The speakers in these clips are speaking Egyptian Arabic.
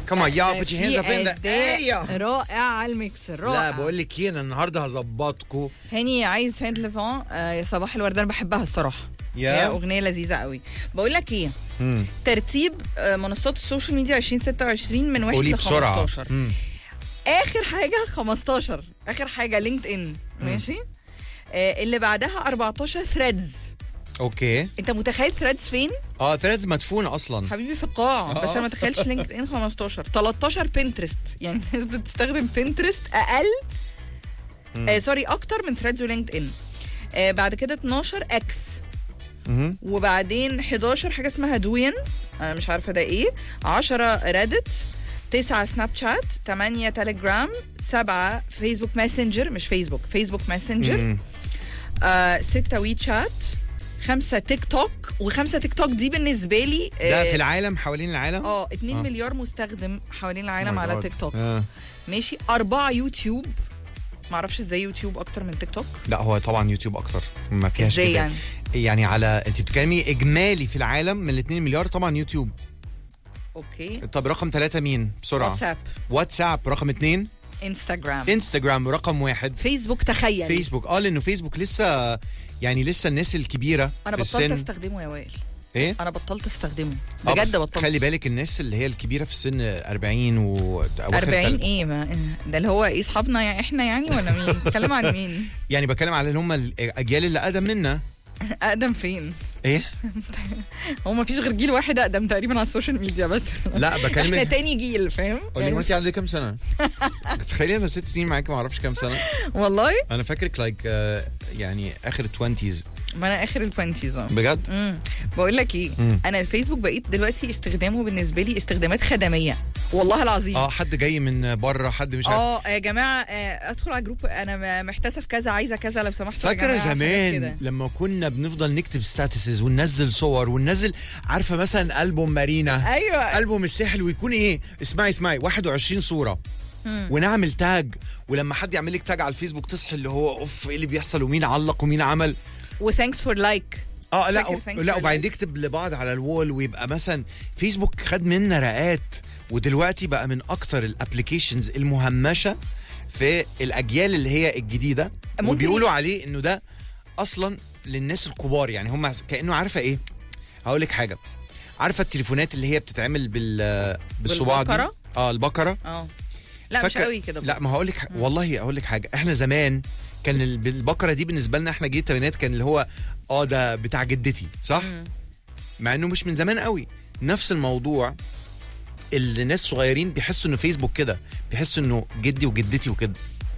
كمان يا put your hands up in the أداء رائع الميكس رائع لا بقول لك ايه انا النهارده هظبطكم هاني عايز هاند ليفون آه يا صباح الورد انا بحبها الصراحه يا. هي اغنيه لذيذه قوي بقول لك ايه مم. ترتيب آه منصات السوشيال ميديا 2026 من 1 قولي ل بسرعه 15 مم. اخر حاجه 15 اخر حاجه لينكد ان ماشي آه اللي بعدها 14 ثريدز اوكي انت متخيل ثريدز فين اه ثريدز مدفونه اصلا حبيبي في القاع بس آه. انا ما اتخيلش لينكد ان 15 13 بنترست يعني الناس بتستخدم بنترست اقل آه سوري اكتر من ثريدز ولينكد ان آه بعد كده 12 اكس مهم. وبعدين 11 حاجه اسمها دوين انا مش عارفه ده ايه 10 ريدت 9 سناب شات 8 تليجرام 7 فيسبوك ماسنجر مش فيسبوك فيسبوك ماسنجر مم. آه 6 وي شات خمسة تيك توك وخمسة تيك توك دي بالنسبة لي ده آه، في العالم حوالين العالم اه 2 آه. مليار مستخدم حوالين العالم Oh my على God. تيك توك آه. ماشي أربعة يوتيوب معرفش ازاي يوتيوب أكتر من تيك توك لا هو طبعا يوتيوب اكتر ما فيهاش ازاي جدال. يعني يعني على انت بتتكلمي اجمالي في العالم من ال 2 مليار طبعا يوتيوب اوكي طب رقم ثلاثة مين بسرعة واتساب واتساب رقم اثنين انستغرام انستغرام رقم واحد فيسبوك تخيل فيسبوك اه لانه فيسبوك لسه يعني لسه الناس الكبيره انا في بطلت السن استخدمه يا وائل ايه انا بطلت استخدمه آه، بجد بس بطلت خلي بالك الناس اللي هي الكبيره في السن 40 و أواخر 40 تل- ايه ما ده اللي هو ايه اصحابنا يعني احنا يعني ولا مين بتكلم عن مين يعني بتكلم على اللي هم الاجيال اللي اقدم منا اقدم فين ايه هو ما فيش غير جيل واحد اقدم تقريبا على السوشيال ميديا بس لا احنا بكلمك تاني جيل فاهم قولي يعني هو انت عندك كام سنه تخيلي انا ست سنين معاكي ما اعرفش كام سنه والله انا فاكرك لايك يعني اخر 20 ما انا اخر التوينتيز بجد امم بقول لك ايه مم. انا الفيسبوك بقيت دلوقتي استخدامه بالنسبه لي استخدامات خدميه والله العظيم اه حد جاي من بره حد مش عارف اه يا جماعه آه، ادخل على جروب انا م- محتاسه في كذا عايزه كذا لو سمحتوا يا فاكره جماعة، حاجات زمان كده. لما كنا بنفضل نكتب ستاتسز وننزل صور وننزل عارفه مثلا البوم مارينا ايوه البوم الساحل ويكون ايه اسمعي اسمعي 21 صوره ونعمل تاج ولما حد يعمل لك تاج على الفيسبوك تصحي اللي هو اوف ايه اللي بيحصل ومين علق ومين عمل وثانكس فور لايك اه لا فاكر thanks لا for وبعدين like. نكتب لبعض على الوول ويبقى مثلا فيسبوك خد منا رقات ودلوقتي بقى من اكتر الابلكيشنز المهمشه في الاجيال اللي هي الجديده ممكن وبيقولوا عليه انه ده اصلا للناس الكبار يعني هم كانه عارفه ايه هقول لك حاجه عارفه التليفونات اللي هي بتتعمل بال بالصباع دي بالبكرة؟ اه البكره اه لا مش فاكرة- قوي كده لا ما هقول لك والله هقول لك حاجه احنا زمان كان ال- البقره دي بالنسبه لنا احنا جيل الثمانينات كان اللي هو اه ده بتاع جدتي صح مم. مع انه مش من زمان قوي نفس الموضوع الناس صغيرين بيحسوا انه فيسبوك كده بيحسوا انه جدي وجدتي وكده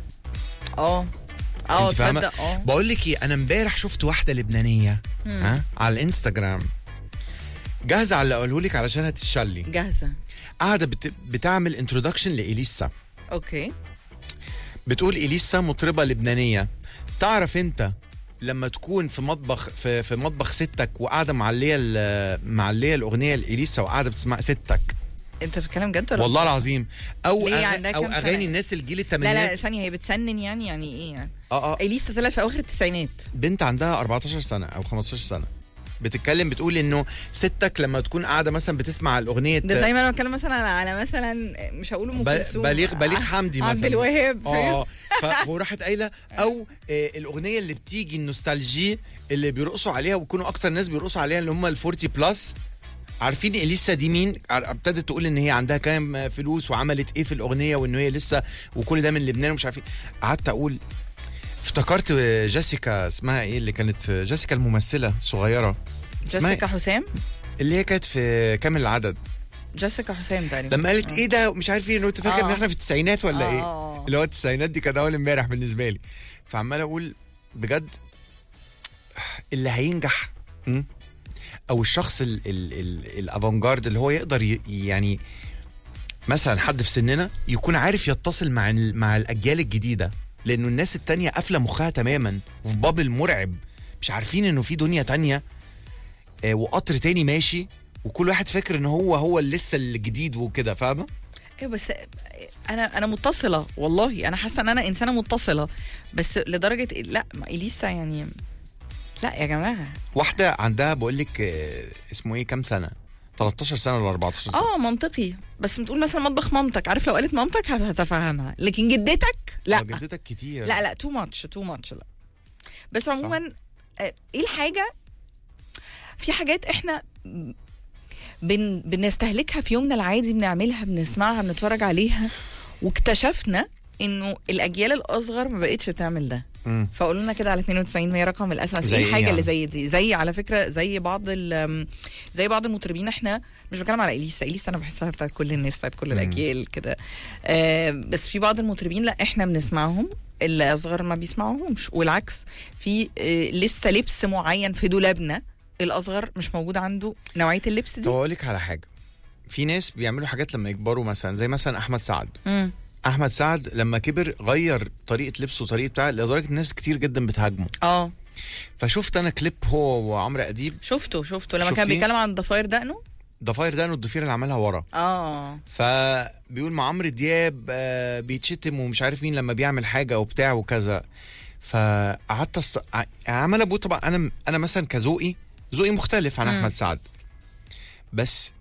اه اه انت فاهمه تصدق اه بقول لك ايه انا امبارح شفت واحده لبنانيه ها على الانستغرام جاهزه على اللي اقوله لك علشان هتتشلي جاهزه قاعده بت... بتعمل انترودكشن لاليسا اوكي بتقول اليسا مطربه لبنانيه تعرف انت لما تكون في مطبخ في, في مطبخ ستك وقاعده معليه ال- معليه الاغنيه لاليسا وقاعده بتسمع ستك انت بتتكلم جد ولا والله العظيم او ليه أغ... عندها او كام سنة؟ اغاني الناس الجيل لا الثمانينات لا ثانيه هي بتسنن يعني يعني ايه يعني اه اه اليسا طلعت في اواخر التسعينات بنت عندها 14 سنه او 15 سنه بتتكلم بتقول انه ستك لما تكون قاعده مثلا بتسمع الاغنيه ده زي ما انا بتكلم مثلا على مثلا مش هقول ام ب- كلثوم بليغ بليغ حمدي مثلا عبد الوهاب اه ف- وراحت قايله او آه الاغنيه اللي بتيجي النوستالجي اللي بيرقصوا عليها ويكونوا اكتر ناس بيرقصوا عليها اللي هم ال 40 بلس عارفين اليسا دي مين ع- ابتدت تقول ان هي عندها كام فلوس وعملت ايه في الاغنيه وان هي لسه وكل ده من لبنان ومش عارفين قعدت اقول افتكرت جيسيكا اسمها ايه اللي كانت جيسيكا الممثله الصغيره اسمها جيسيكا حسام اللي هي كانت في كامل العدد جيسيكا حسام تقريبا لما قالت ايه ده مش عارف ايه انه انت فاكر ان آه. احنا في التسعينات ولا آه، ايه آه. اللي هو التسعينات دي كانت اول امبارح بالنسبه لي فعمال اقول بجد اللي هينجح م? او الشخص ال- ال- ال- الافانجارد اللي هو يقدر ي- يعني مثلا حد في سننا يكون عارف يتصل مع ال- مع الاجيال الجديده لانه الناس التانية قافله مخها تماما وفي بابل مرعب مش عارفين انه في دنيا تانية آه، وقطر تاني ماشي وكل واحد فاكر ان هو هو اللي لسه الجديد وكده فاهمه ايوه بس انا انا متصله والله انا حاسه ان انا انسانه متصله بس لدرجه إيه؟ لا ما اليسا يعني لا يا جماعه واحده عندها بقول لك آه، اسمه ايه كام سنه 13 سنه ولا 14 سنه اه منطقي بس بتقول مثلا مطبخ مامتك عارف لو قالت مامتك هتفهمها لكن جدتك لا آه، جدتك كتير لا لا تو ماتش تو ماتش لا بس عموما آه، ايه الحاجه في حاجات احنا بن بنستهلكها في يومنا العادي بنعملها بنسمعها بنتفرج عليها واكتشفنا انه الاجيال الاصغر ما بقتش بتعمل ده مم. فقولوا لنا كده على 92 هي رقم الاسماء زي ايه إيه الحاجه يعني؟ اللي زي دي زي على فكره زي بعض ال- زي بعض المطربين احنا مش بتكلم على اليسا اليسا انا بحسها بتاعت كل الناس بتاعت كل مم. الاجيال كده آه بس في بعض المطربين لا احنا بنسمعهم اللي اصغر ما بيسمعوهمش والعكس في آه لسه لبس معين في دولابنا الاصغر مش موجود عنده نوعيه اللبس طب دي اقول لك على حاجه في ناس بيعملوا حاجات لما يكبروا مثلا زي مثلا احمد سعد مم. احمد سعد لما كبر غير طريقه لبسه وطريقه بتاع لدرجه ناس كتير جدا بتهاجمه اه فشفت انا كليب هو وعمرو اديب شفته شفته لما كان شفتيه؟ بيتكلم عن ضفاير دقنه ضفاير ده الضفيره اللي عملها ورا اه فبيقول مع عمرو دياب آه، بيتشتم ومش عارف مين لما بيعمل حاجه وبتاع وكذا فقعدت أست... ع- عمال ابو طبعا انا انا مثلا كذوقي ذوقي مختلف عن مم. احمد سعد بس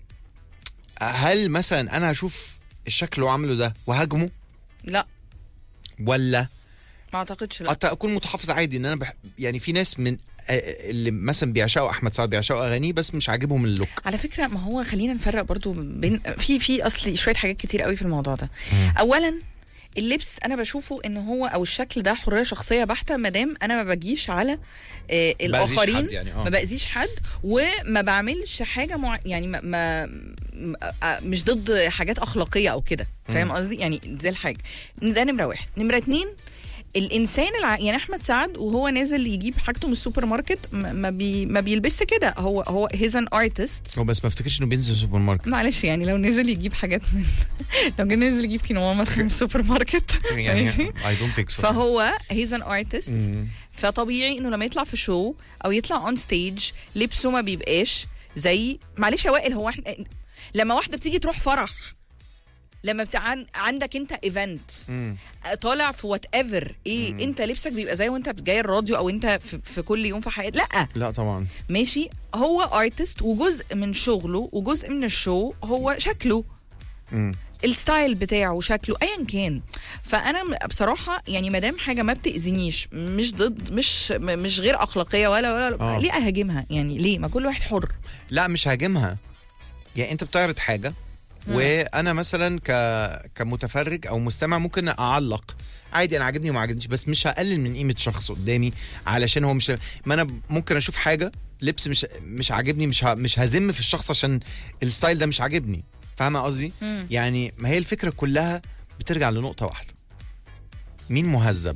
هل مثلا انا هشوف الشكل اللي هو عامله ده وهاجمه لا ولا ما اعتقدش لا حتى اكون متحفظ عادي ان انا بح... يعني في ناس من آه، اللي مثلا بيعشقوا احمد سعد بيعشقوا اغانيه بس مش عاجبهم اللوك على فكره ما هو خلينا نفرق برضو بين في في اصلي شويه حاجات كتير قوي في الموضوع ده مم. اولا اللبس انا بشوفه ان هو او الشكل ده حريه شخصيه بحته ما دام انا ما بجيش على آه بأذيش الاخرين حد يعني اه ما باذيش حد وما بعملش حاجه مع يعني ما, ما م- آه، مش ضد حاجات اخلاقيه او كده فاهم مم. قصدي يعني دي الحاجه ده نمره واحد نمره اتنين الانسان الع... يعني احمد سعد وهو نازل يجيب حاجته من السوبر ماركت ما ما, بي... ما بيلبسش كده هو هو هيز ان ارتست هو بس ما افتكرش انه بينزل سوبر ماركت معلش يعني لو نزل يجيب حاجات من لو كان نزل يجيب كينوا مثلا من السوبر ماركت يعني ماشي؟ اي دونت ثينك سو فهو هيز ان ارتست فطبيعي انه لما يطلع في شو او يطلع اون ستيج لبسه ما بيبقاش زي معلش يا وائل هو احنا لما واحده بتيجي تروح فرح لما بتاع عن- عندك انت ايفنت طالع في وات ايفر ايه مم. انت لبسك بيبقى زي وانت جاي الراديو او انت في, في كل يوم في حياتك لا لا طبعا ماشي هو ارتست وجزء من شغله وجزء من الشو هو شكله مم. الستايل بتاعه شكله ايا كان فانا م- بصراحه يعني ما دام حاجه ما بتاذينيش مش ضد مش م- مش غير اخلاقيه ولا ولا آه. ليه اهاجمها يعني ليه ما كل واحد حر لا مش هاجمها يعني انت بتعرض حاجه مم. وانا مثلا ك كمتفرج او مستمع ممكن اعلق عادي انا عاجبني وما عاجبنيش بس مش هقلل من قيمه شخص قدامي علشان هو مش ما انا ممكن اشوف حاجه لبس مش مش عاجبني مش ه... مش هذم في الشخص عشان الستايل ده مش عاجبني فاهمه قصدي مم. يعني ما هي الفكره كلها بترجع لنقطه واحده مين مهذب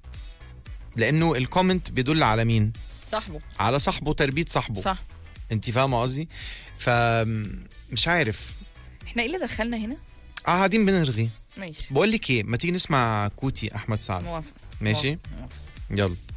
لانه الكومنت بيدل على مين صاحبه على صاحبه تربيه صاحبه صح انت فاهمه قصدي فمش عارف احنا ايه اللي دخلنا هنا اه قاعدين بنرغي ماشي بقول لك ايه ما تيجي نسمع كوتي احمد سعد موافق ماشي موافق. يلا